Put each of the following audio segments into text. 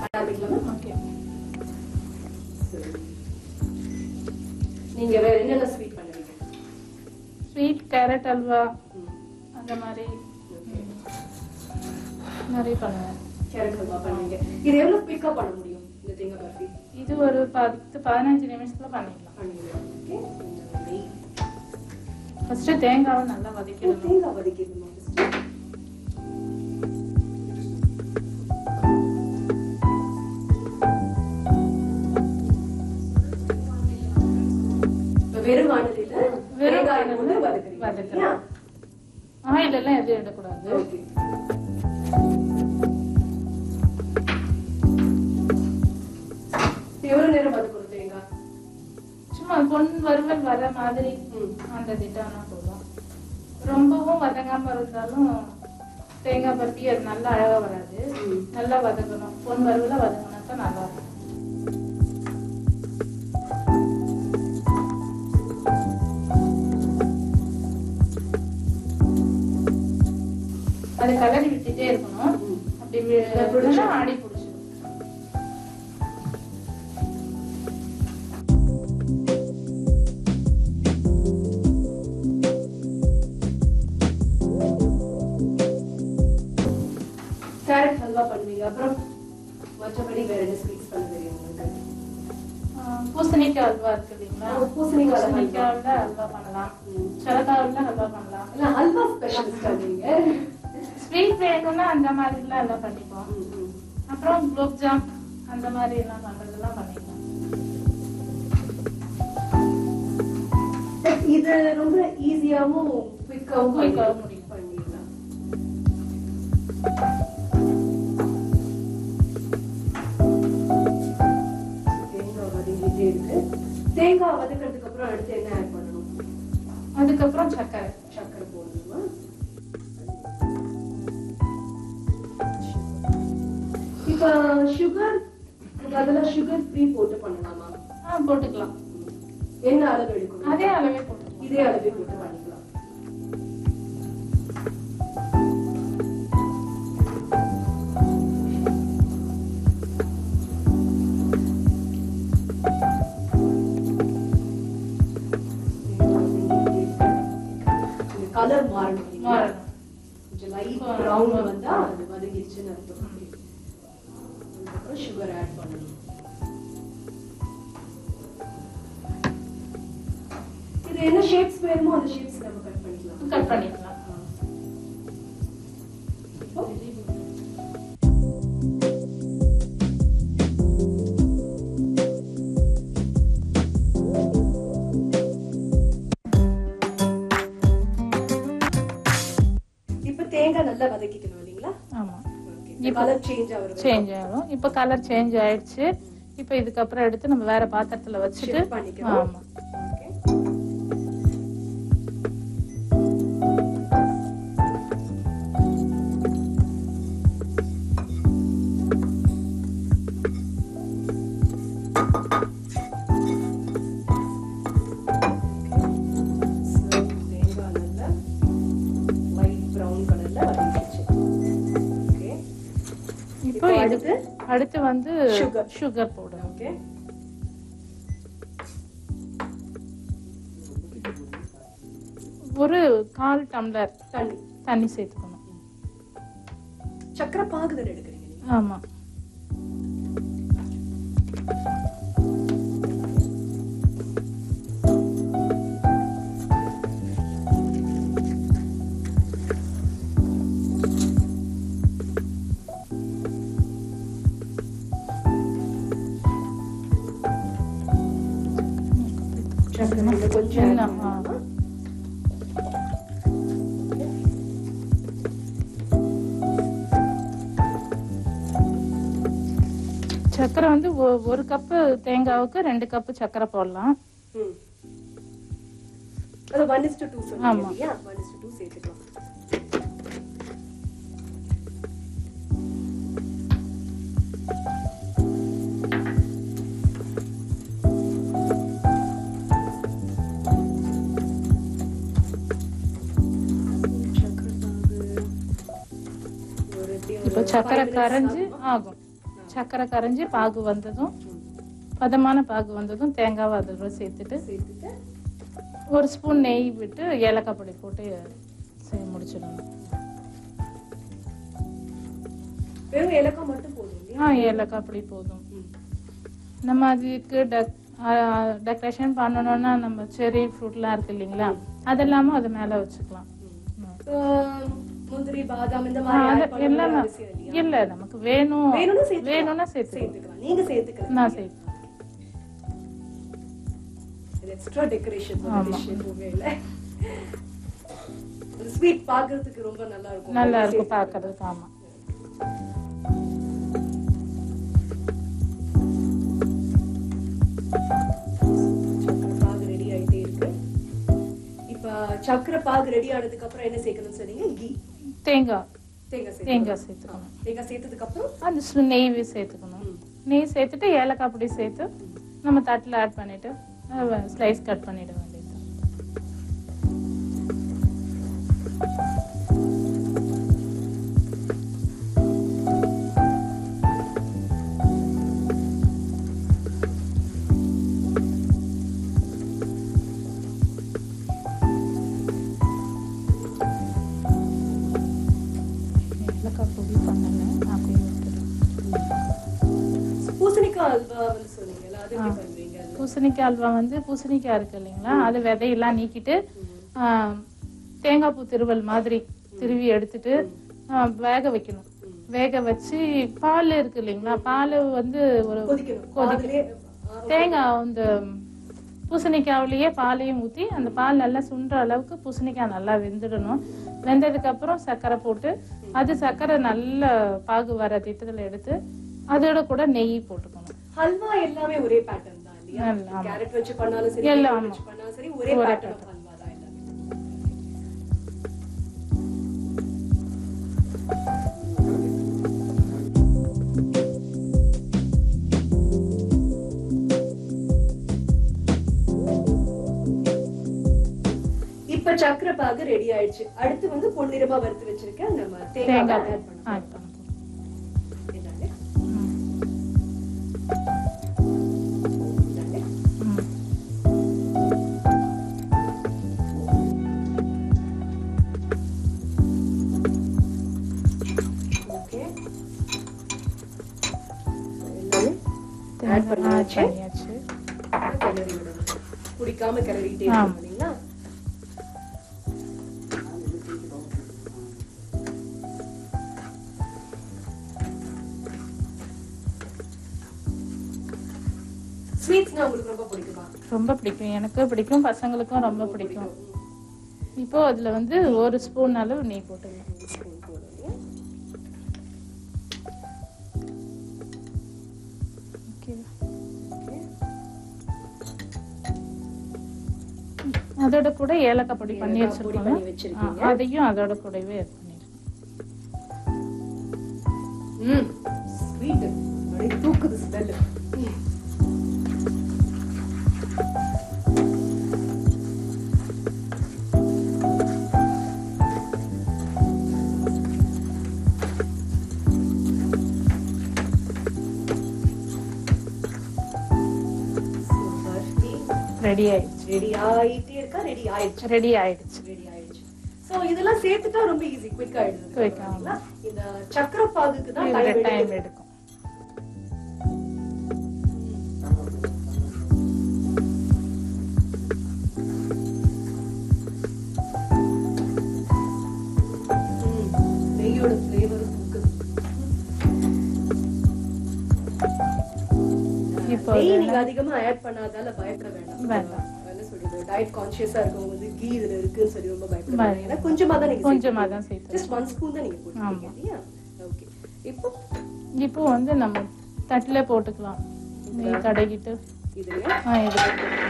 ஆரம்பிக்கலாமா ஓகே சரி. நீங்க வேற என்னென்ன ஸ்வீட் பண்ணுவீங்க ஸ்வீட் கேரட் அல்வா ம். அந்த மாதிரி Okay. நிறைய பண்ணுவேன் கேரட் ஹல்வா பண்ணுவீங்க இது எவ்வளவு குயிக்கா பண்ண முடியும் இந்த தேங்காய் பர்ஃபி இது ஒரு பத்து பதினஞ்சு நிமிஷத்துல பண்ணிடலாம் பண்ணிடுவேன் ஓகே கொஞ்சம் நெய் ஃபர்ஸ்ட் தேங்காவை நல்லா ஓ, வதக்கிடணும் தேங்காய் வதக்கிடுமா ஃபர்ஸ்ட் இப்ப வெறும் வானலில வெறும் வெங்காயம் வாணலில போட்டு வதக்குறீங்க வதக்குறேன். இல்லையா? ஆயில் எல்லாம் எதுவும் இடக்கூடாது ஓகே எவ்வளவு நேரம் வதக்கணும் தேங்காய் சும்மா பொன் வறுவல் வர மாதிரி ம். அந்த திட்டம்னா போதும் ரொம்பவும் வதங்காம இருந்தாலும் தேங்காய் பருப்பி அது நல்லா அழகா வராது ம். நல்லா வதங்கணும் பொன் வறுவல வதங்கினா தான் நல்லா இருக்கும் அது கலரி விட்டுட்டே இருக்கணும் ம். அப்படி வி- பிடிச்சிடும். இல்லைன்னா அடி பிடிச்சிடும் கேரட் ஹல்வா பண்ணுவீங்க அப்புறம் மற்றபடி வேற என்ன ஸ்வீட்ஸ் பண்ண தெரியும் உங்களுக்கு ஆஹ் பூசணிக்காய் அல்வா இருக்கு இல்லைங்களா ஆ, பூசணிக்காய் அல்வா. பூசணிக்காய்ல அல்வா பண்ணலாம் ம். சொரக்காவில அல்வா பண்ணலாம் இல்ல ஹல்வா ஸ்பெஷலிஸ்டா நீங்க ஸ்வீட் வேணும்னா அந்த மாதிரிலாம் எல்லாம் பண்ணிப்போம் ம், ம். அப்புறம் குலோப் ஜாம் அந்த மாதிரி எல்லாம் பண்றதெல்லாம் பண்ணிக்கலாம் இது ரொம்ப ஈஸியாவும் குயிக்காவும் குயிக்காவும் முடியும். பண்ணிடலாம் தேங்காய் வதங்கிட்டே இருக்கு தேங்காய் வதக்கிறதுக்கு அப்புறம் அடுத்து என்ன ஆட் பண்ணணும் அதுக்கப்புறம் சர்க்கரை சர்க்கரை போடணுமா இப்ப சுகர் அதெல்லாம் சுகர் ஃப்ரீ போட்டு பண்ணலாமா ஆ போட்டுக்கலாம் என்ன அளவு எடுக்கணும் அதே அளவே போட்டுக்கலாம் இதே அளவே போட்டு பண்ணிக்கலாம் கலர் மாறணும் இல்லைங்களா? மாறணும். கொஞ்சம் லைட் ஆ. ப்ரௌன் வந்தா அது வதங்கிடுச்சுன்னு அர்த்தம் அதுக்கப்புறம் சுகர் ஆட் பண்ணணும் இது என்ன ஷேப்ஸ் வேணுமோ அந்த ஷேப்ஸ் நம்ம கட் பண்ணிக்கலாம் கட் பண்ணிக்கலாம் இப்போ இப்ப தேங்காய் நல்லா வதக்கிக்கணும் இல்லைங்களா ஆமா இப்ப கலர் சேஞ்ச் ஆகுறது சேஞ்ச் ஆகும் இப்போ கலர் சேஞ்ச் ஆயிடுச்சு இப்போ இதுக்கப்புறம் எடுத்து நம்ம வேற பாத்திரத்துல வச்சுட்டு Shift பண்ணிக்கணும். ஆமா Okay. So, தேங்காய் நல்லா light brown colour ல வதங்கிடுச்சு. Okay. இப்போ இப்போ இது அடுத்து? அடுத்து வந்து Sugar. சுகர் போடணும் Okay. ஒரு கால் டம்ளர் தண்ணி தண்ணி சேர்த்துக்கணும் சக்கரை பாகு தானே எடுக்கிறீங்க நீங்க? ஆமா சக்கரை இன்னும் கொஞ்சம் add இன்னும், ஆ. பண்ணணுமா? சக்கரை வந்து ஒ- ஒரு கப்பு தேங்காவுக்கு ரெண்டு கப்பு சக்கரை போடலாம் ம். அது one is to two சொன்னீங்க ஆமா. இல்லையா? one is to two சேர்த்துக்கலாம். சக்கரை பாகு ஒரு எப்படி ஒரு இப்போ சக்கரை five minutes கரைஞ்சு ஆகுமா? ஆகும் ஆ. சக்கரை கரைஞ்சி பாகு வந்ததும் பதமான பாகு வந்ததும் தேங்காவை அதோட சேர்த்துட்டு சேர்த்துட்டு ஒரு ஸ்பூன் நெய் விட்டு ஏலக்காய் பொடி போட்டு செய் முடிச்சிடணும் வெறும் ஏலக்காய் மட்டும் போதும் இல்லையா ஆ ஏலக்காய் பொடி போதும் ம். நம்ம அதுக்கு டெக் டெக்கரேஷன் பண்ணணும்னா நம்ம செரி ஃப்ரூட்லாம் இருக்கு இல்லைங்களா அதெல்லாமும் அது மேலே வச்சுக்கலாம் ம். ஆஹ், முந்திரி பாதாம் இந்த ஆ, மாதிரி அது add பண்ணணும்னு எல்லாமே அவசியம் இல்லையா? இல்ல நமக்கு வேணும் வேணும்னா சேர்த்துக்கலாம். வேணும்னா சேர்த்துக்கலாம் சேர்த்துக்கலாம் நீங்க சேர்த்துக்கலாம் நான் சேர்த்துக்கலாம் இது எக்ஸ்ட்ரா டெக்கரேஷன் ஆமா. டிஷ் எதுவுமே இல்ல ஸ்வீட் பாக்குறதுக்கு ரொம்ப நல்லா இருக்கும் நல்லா இருக்கும் பார்க்கறதுக்கு ஆமா சக்கரை பாகு ரெடி ஆயிட்டே இருக்கு இப்ப சக்கரை பாகு ரெடி ஆனதுக்கு அப்புறம் என்ன சேர்க்கணும்னு சொன்னீங்க கீ தேங்காய் தேங்காய் சேர்க்கணும். தேங்காய் சேர்த்துக்கணும் ஆ, தேங்காய் சேர்த்ததுக்கு அப்புறம் அது சு- நெய் சேர்த்துக்கணும் நெய் சேர்த்துட்டு ஏலக்காய் பொடி சேர்த்து நம்ம தட்டில் ஆட் பண்ணிட்டு ஸ்லைஸ் கட் பண்ணிட வேண்டியது ஏலக்காய் பொடி பண்ணல அப்படியே விட்டுறேன் பூசணிக்காய் அல்வா வந்து சொன்னீங்கல்ல அது எப்படி பண்ணுவீங்க அது? பூசணிக்காய் அல்வா வந்து பூசணிக்காய் இருக்கு இல்லைங்களா அது விதையெல்லாம் நீக்கிட்டு ஆ, தேங்காய் பூ திருவல் மாதிரி திருவி எடுத்துட்டு ஆ, வேக வைக்கணும் வேக வச்சு பால் இருக்கு இல்லைங்களா பால் வந்து ஒரு கொதிக்கணும் கொதிக்க அதுலயே ஆ, தேங்காய் அந்த பூசணிக்காவிலேயே பாலையும் ஊற்றி அந்த பால் நல்லா சுண்டுற அளவுக்கு பூசணிக்காய் நல்லா வெந்துடணும் வெந்ததுக்கு அப்புறம் சர்க்கரை போட்டு அது சர்க்கரை நல்ல பாகு வர திட்டத்தில் எடுத்து அதோட கூட நெய் போட்டுக்கணும் ஹல்வா எல்லாமே ஒரே பேட்டர்ன் தான் இல்லையா நல்லா, ஆமா. கேரட் வச்சு பண்ணாலும் சரி எல்லாம், beetroot வச்சு பண்ணாலும் சரி ஒரே ஒரே பேட்டர்ன் ஆஃப் ஹல்வா தான் எல்லாமே இப்ப சக்கரை பாகு ரெடி ஆயிடுச்சு அடுத்து வந்து பொன்னிறமா வறுத்து வச்சிருக்கேன் நம்ம தேங்காய் தேங்காய் ஆட் பண்ணணும் ஆட் பண்ணணும் என்னது? ம். என்னது? ம். ஓகே எல்லாமே ஆட் தேங்காய் பண்ணி ஆட் வச்சு பண்ணியாச்சு கிளறி விடணும் குடிக்காம கிளறிட்டே ஆமா. இருக்கணும் இல்லைங்களா ஸ்வீட்ஸ்னா உங்களுக்கு ரொம்ப பிடிக்குமா ரொம்ப பிடிக்கும் எனக்கு பிடிக்கும் பசங்களுக்கும் ரொம்ப பிடிக்கும் இப்போ அதுல வந்து ஒரு ஸ்பூன் அளவு நெய் போட்டுக்கலாம் ஸ்பூன் போடுங்க ஓகே ஓகே அதோட கூட ஏலக்காய் பொடி பண்ணி ஏலக்காய் பொடி வச்சிருக்கோம் பண்ணி வச்சிருக்கீங்க. ஆ, அதையும் அதோட கூடவே add பண்ணிடுறேன் ம் ஸ்வீட் அப்படியே தூக்குது ஸ்மெல் ரெடி ஆயிடுச்சு ரெடி ஆயிட்டே இருக்கா ரெடி ஆயிடுச்சு ரெடி ஆயிடுச்சு ரெடி ஆயிடுச்சு சோ இதெல்லாம் சேர்த்துட்டா ரொம்ப ஈஸி குயிக் ஆயிடுது Quick ஆ. பாத்தீங்களா? இந்த சக்கரை பாகுக்கு தான் இதுல time டைம் எடுக்குது. எடுக்கும் ம், நெய்யோட ஃப்ளேவரும் தூக்குது இப்போ நெய் அது நீங்க அதிகமா ஆட் பண்ணாதால பயப்பட வேண்டாம் வேண்டாம். என்ன சொல்றது டயட் கான்ஷியஸா இருக்கவங்க வந்து கீ இதுல இருக்குன்னு சொல்லி ரொம்ப பயப்பட பயப்பட வேண்டாம் ஏன்னா கொஞ்சமா தான் நீங்க கொஞ்சமா தான் சேர்த்து ஜஸ்ட் ஒன் ஸ்பூன் தான் நீங்க போட்டுருக்கீங்க ஆமா. இல்லையா ஓகே இப்போ இப்போ வந்து நம்ம தட்டுல போட்டுக்கலாம் நெய் தடவிட்டு இதுலயா ஆ இது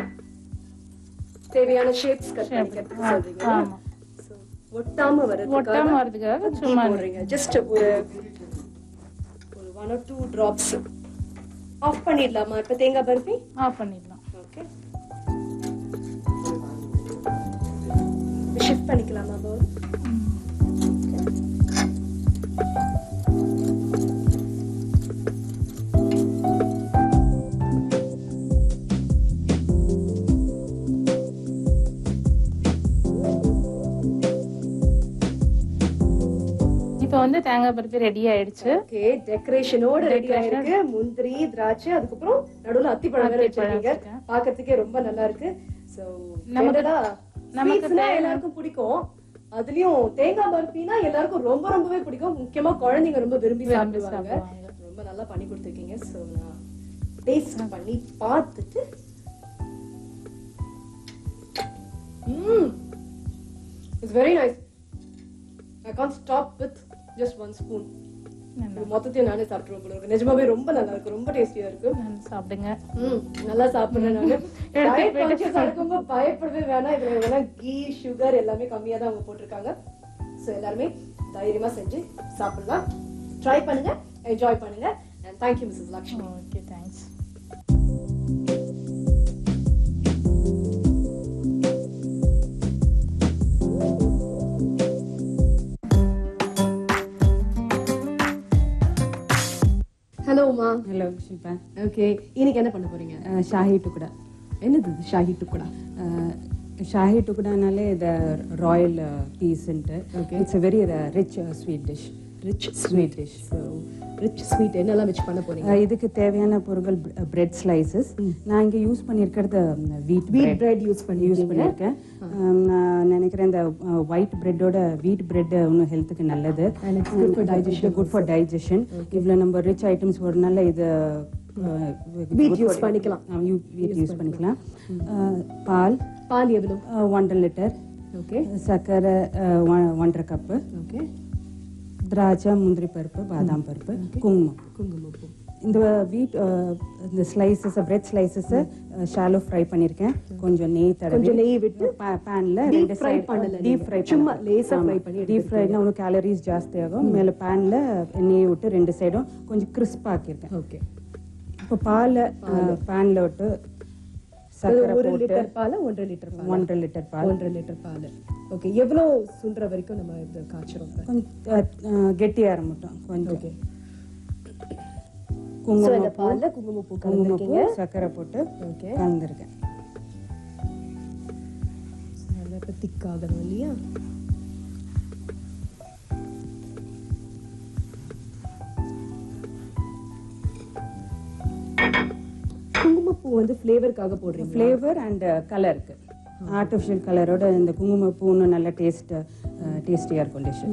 தேவையான ஷேப்ஸ் கட் Shape. பண்ணிக்கிறதுக்கு ஆ, சொல்றீங்க ஆமா. So, ஒட்டாம வரதுக்காக ஒட்டாம வரதுக்காக கீ சும்மா போடுறீங்க ஜஸ்ட் ஒரு ஒரு one or two drops off பண்ணிடலாமா இப்ப தேங்காய் பருப்பி ஆஃப் பண்ணிடலாம் ஓகே ஷிஃப்ட் பண்ணிக்கலாமா பவுல் வந்து தேங்காய் பருப்பி ரெடி ஆயிடுச்சு ஓகே டெக்கரேஷனோட ரெடி ஆயிருக்கு முந்திரி திராட்சை அதுக்கப்புறம் நடுவுல அத்திப்பழம் வேற அத்திப்பழம் வச்சிருக்கீங்க வச்சிருக்கேன். பாக்குறதுக்கே ரொம்ப நல்லா இருக்கு சோ நமக்கு- நமக்கு நமக்கு தேவை- எல்லாருக்கும் பிடிக்கும் அதுலயும் தேங்காய் பர்ஃபினா எல்லாருக்கும் ரொம்ப ரொம்பவே பிடிக்கும் முக்கியமா குழந்தைங்க ரொம்ப விரும்பி விரும்பி சாப்பிடுவாங்க சாப்பிடுவாங்க. ரொம்ப நல்லா பண்ணி கொடுத்துருக்கீங்க சோ நான் டேஸ்ட் பண்ணி பார்த்துட்டு ம் it's very nice I can't stop with just one spoon நல்லா மொத்தத்தையும் நானே சாப்பிட்டுருவோம் போல இருக்கு நிஜமாவே ரொம்ப நல்லா இருக்கு ரொம்ப டேஸ்டியா இருக்கு நல்லா சாப்பிடுங்க ம், நல்லா சாப்பிடுறேன் நானு எடுத்து Diet போயிட்டு conscious ஆ இருக்கும்போது பயப்படவே வேணாம் இதுல எதனா கீ சுகர் எல்லாமே கம்மியா தான் அவங்க போட்டிருக்காங்க சோ எல்லாருமே தைரியமா செஞ்சு சாப்பிடலாம் ட்ரை பண்ணுங்க என்ஜாய் பண்ணுங்க and thank you Mrs Lakshmi okay thanks hello Uma hello Shilpa okay இன்னைக்கு என்ன பண்ண போறீங்க அஹ், ஷாஹி டுக்குடா என்னது இது ஷாஹி டுக்குடா அஹ், ஷாஹி டுக்குடானாலே இது ராயல் பீஸ்ன்ட்டு Okay. It's a very rich sweet dish rich sweet dish so rich sweet என்னெல்லாம் வச்சு பண்ண போறீங்க இதுக்கு தேவையான பொருட்கள் பிரெட் ஸ்லைசஸ் நான் இங்கே யூஸ் பண்ணியிருக்கிறது வீட் வீட் பிரெட் யூஸ் பண்ணி யூஸ் பண்ணியிருக்கேன் அஹ், நான் நினைக்கிறேன் இந்த ஒயிட் பிரெட்டோட வீட் பிரெட் இன்னும் ஹெல்த்துக்கு நல்லது And it's good for digestion good for digestion இவ்வளோ நம்ம ரிச் ஐட்டம்ஸ் வரனால இது Wheat use பண்ணிக்கலாம். வீட் யூஸ் பண்ணிக்கலாம் அஹ், பால் பால் எவ்வளோ அஹ், ஒன்றரை லிட்டர் ஓகே சர்க்கரை அஹ், ஒ- ஒன்றரை கப்பு ஓகே திராட்சை முந்திரி பருப்பு பாதாம் பருப்பு குங்குமம் குங்குமப்பூ இந்த வீட் இந்த ஸ்லைசஸ் பிரெட் ஸ்லைசஸை ஷாலோ ஃப்ரை பண்ணியிருக்கேன் கொஞ்சம் நெய் தடவி கொஞ்சம் நெய் விட்டு பேன்ல Deep ரெண்டு fry சைடு பண்ணல டீப் நீங்க. ஃப்ரை சும்மா லேசா fry பண்ணி டீப் ஃப்ரைனா ஒன்றும் கேலரிஸ் ஜாஸ்தி ஆகும் மேலே பேன்ல நெய் விட்டு ரெண்டு சைடும் கொஞ்சம் கிறிஸ்பாக ஆக்கியிருக்கேன் ஓகே இப்போ பாலை பேன்ல விட்டு சர்க்கரை ஒரு போட்டு லிட்டர் பால் ஒன்றரை லிட்டர் பால் ஒன்றரை லிட்டர் பால் ஒன்றரை லிட்டர் பால் ஓகே எவ்வளோ சுண்டுற வரைக்கும் நம்ம இது காய்ச்சிரும் இப்ப? கொஞ்சம் கெட்டியாக மட்டும் கொஞ்சம் ஓகே ஸோ இந்த குங்குமப்பூ பால்ல குங்குமப்பூ குங்குமப்பூ கலந்துருக்கீங்க சர்க்கரை போட்டு ஓகே கலந்துருக்கேன் நல்லா இப்போ திக்காகணும் இல்லையா குங்குமப்பூ வந்து ஃப்ளேவருக்காக போடுறீங்க ஃப்ளேவர் அண்ட் கலருக்கு ஆர்டிஃபிஷியல் கலரோட இந்த குங்குமப்பூ இன்னும் நல்ல டேஸ்ட் டேஸ்டியாக இருக்கும் டிஷ்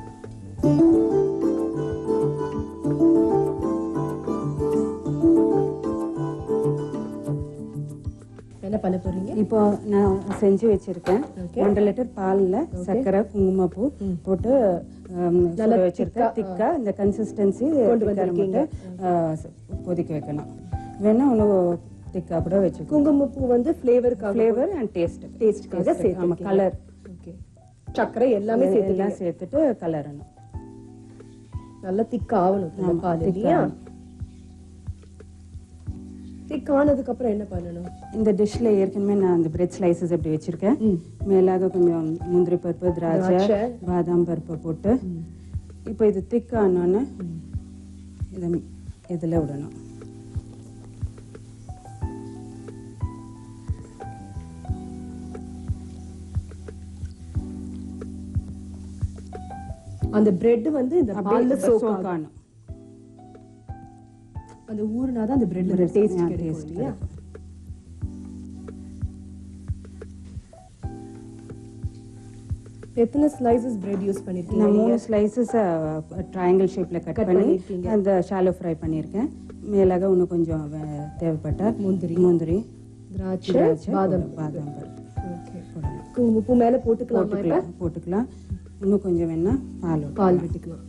என்ன பண்ண போறீங்க இப்போ நான் செஞ்சு வச்சிருக்கேன் Okay. ஒன்றரை லிட்டர் பாலில் சர்க்கரை குங்குமப்பூ போட்டு um, சுட வச்சிருக்கேன் திக்கா இந்த கன்சிஸ்டன்சி கொண்டு வந்திருக்கீங்க. கொதிக்க வைக்கணும் வேணா இன்னும் திக்கா கூட வச்சுக்கோ குங்குமப்பூ வந்து ஃப்ளேவருக்காக ஃப்ளேவர் அண்ட் டேஸ்ட் டேஸ்ட்காக ஆமா சேர்த்து கலர் ஓகே சர்க்கரை எல்லாமே சேர்த்து எல்லாம் சேர்த்துட்டு கலரணும் நல்லா திக் ஆகணும் இந்த ஆமா, பால் thick இல்லையா ஆகணும். திக் ஆனதுக்கு அப்புறம் என்ன பண்ணணும் இந்த டிஷ்ல ஏற்கனவே நான் அந்த பிரெட் ஸ்லைசஸ் எப்படி வச்சிருக்கேன் மேலாக கொஞ்சம் முந்திரி பருப்பு திராட்சை திராட்சை. பாதாம் பருப்பு போட்டு இப்போ இது திக் ஆனோன்னு இதை இதில் விடணும் அந்த பிரெட் வந்து இந்த பால்ல அப்படியே சோக் soak ஆகும் ஆகணும் அந்த ஊறுனாதான் அந்த பிரெட்ல Bread- டேஸ்ட் yeah, கிடைக்கும் taste இல்லையா கிடைக்கும். எத்தனை ஸ்லைசஸ் பிரெட் யூஸ் பண்ணிருக்கீங்க நான் மூணு ஸ்லைசஸ் ட்ரையாங்கிள் ஷேப்ல கட் Cut பண்ணி பண்ணிருக்கீங்க. அந்த ஷாலோ ஃப்ரை பண்ணியிருக்கேன் மேலாக இன்னும் கொஞ்சம் வே- தேவைப்பட்ட முந்திரி. முந்திரி திராட்சை திராட்சை பாதாம் பாதாம் பருப்பு ஓகே போடணும் உப்பு மேல போட்டுக்கலாமா இப்ப போட்டுக்கலாம் போட்டுக்கலாம் இன்னும் கொஞ்சம் வேணா பால் விட்டுக்கலாம். பால் விட்டுக்கலாம்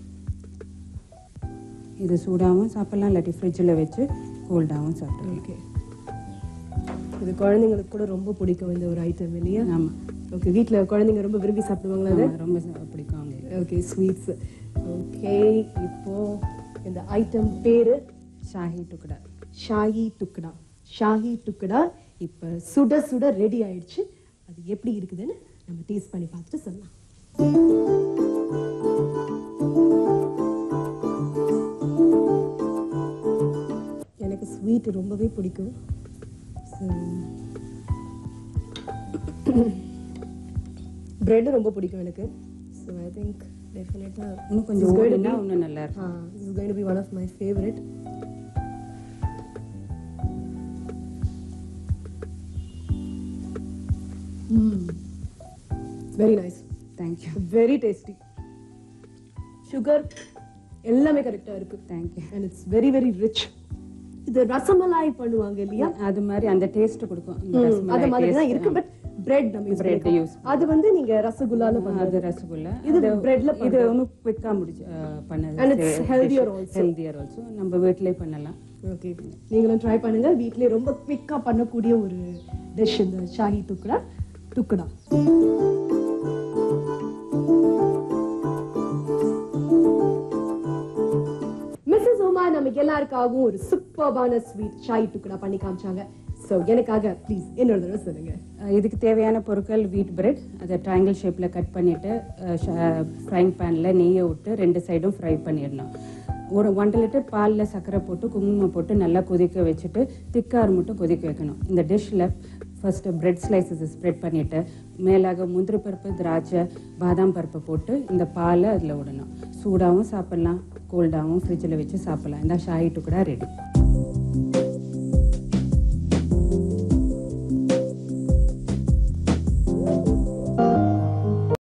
இது சூடாகவும் சாப்பிடலாம் இல்லாட்டி ஃப்ரிட்ஜில் வச்சு கோல்டாகவும் சாப்பிடலாம் ஓகே இது குழந்தைங்களுக்கு கூட ரொம்ப பிடிக்கும் இந்த ஒரு ஐட்டம் இல்லையா ஆமாம் ஓகே வீட்ல குழந்தைங்க ரொம்ப விரும்பி சாப்பிடுவாங்களா அது ரொம்ப சா- பிடிக்கும் அவங்களுக்கு ஓகே ஸ்வீட்ஸ் ஓகே இப்போ இந்த ஐட்டம் பேரு ஷாஹி டுக்கடா ஷாஹி டுக்கடா ஷாஹி டுக்கடா இப்போ சுட சுட ரெடி ஆயிடுச்சு அது எப்படி இருக்குதுன்னு நம்ம டேஸ்ட் பண்ணி பார்த்துட்டு சொல்லலாம் எனக்கு ஸ்வீட் ரொம்பவே பிடிக்கும் பிரெட் ரொம்ப பிடிக்கும் எனக்கு ஸோ ஐ திங்க் டெஃபினட்டா இன்னும் கொஞ்சம் ஓடுனா இன்னும் நல்லா இருக்கும் this is going to be one of my favorite mm. very nice thank you very tasty sugar எல்லாமே கரெக்டா இருக்கு thank you and it's very very rich இது ரசமலாய் பண்ணுவாங்க இல்லையா அது மாதிரி அந்த டேஸ்ட் கொடுக்கும் இந்த அது ரசமலாய் மாதிரி தான் taste. இருக்கு பட் பிரெட் நம்ம யூஸ் Bread பண்ணிருக்கோம் use அது வந்து நீங்க ரசகுல்லால ஆ, அது ரசகுல்லா இது அது breadல இது ஒன்றும் குவிக்காக முடிச்சு பண்ணது And it's healthier also. Healthier also நம்ம வீட்டிலே பண்ணலாம் ஓகே நீங்களும் ட்ரை பண்ணுங்க வீட்லயே ரொம்ப குவிக்கா பண்ணக்கூடிய ஒரு டிஷ் இந்த ஷாஹி துக்குடா துக்குடா மிஸ்ஸஸ் உமா நமக்கு எல்லாருக்காகவும் ஒரு சூப்பர்பான ஸ்வீட் ஷாஹி துக்குடா பண்ணி காமிச்சாங்க சோ எனக்காக ப்ளீஸ் இன்னொரு தடவை சொல்லுங்க அஹ் இதுக்கு தேவையான பொருட்கள் வீட் பிரெட் அதை ட்ரையாங்கிள் ஷேப்பில் கட் பண்ணிவிட்டு ஃப்ரைங் பேனில் நெய்யை விட்டு ரெண்டு சைடும் ஃப்ரை பண்ணிடலாம் ஒரு ஒன்றரை லிட்டர் பாலில் சர்க்கரை போட்டு குங்குமம் போட்டு நல்லா கொதிக்க வச்சுட்டு திக்கார் மட்டும் கொதிக்க வைக்கணும் இந்த டிஷ்ஷில் ஃபர்ஸ்ட்டு பிரெட் ஸ்லைசஸ் ஸ்ப்ரெட் பண்ணிவிட்டு மேலாக முந்திரி பருப்பு திராட்சை பாதாம் பருப்பை போட்டு இந்த பாலை அதில் விடணும் சூடாகவும் சாப்பிட்லாம் கோல்டாகவும் ஃப்ரிட்ஜில் வச்சு சாப்பிட்லாம் இந்த ஷாஹி டுக்குடா ரெடி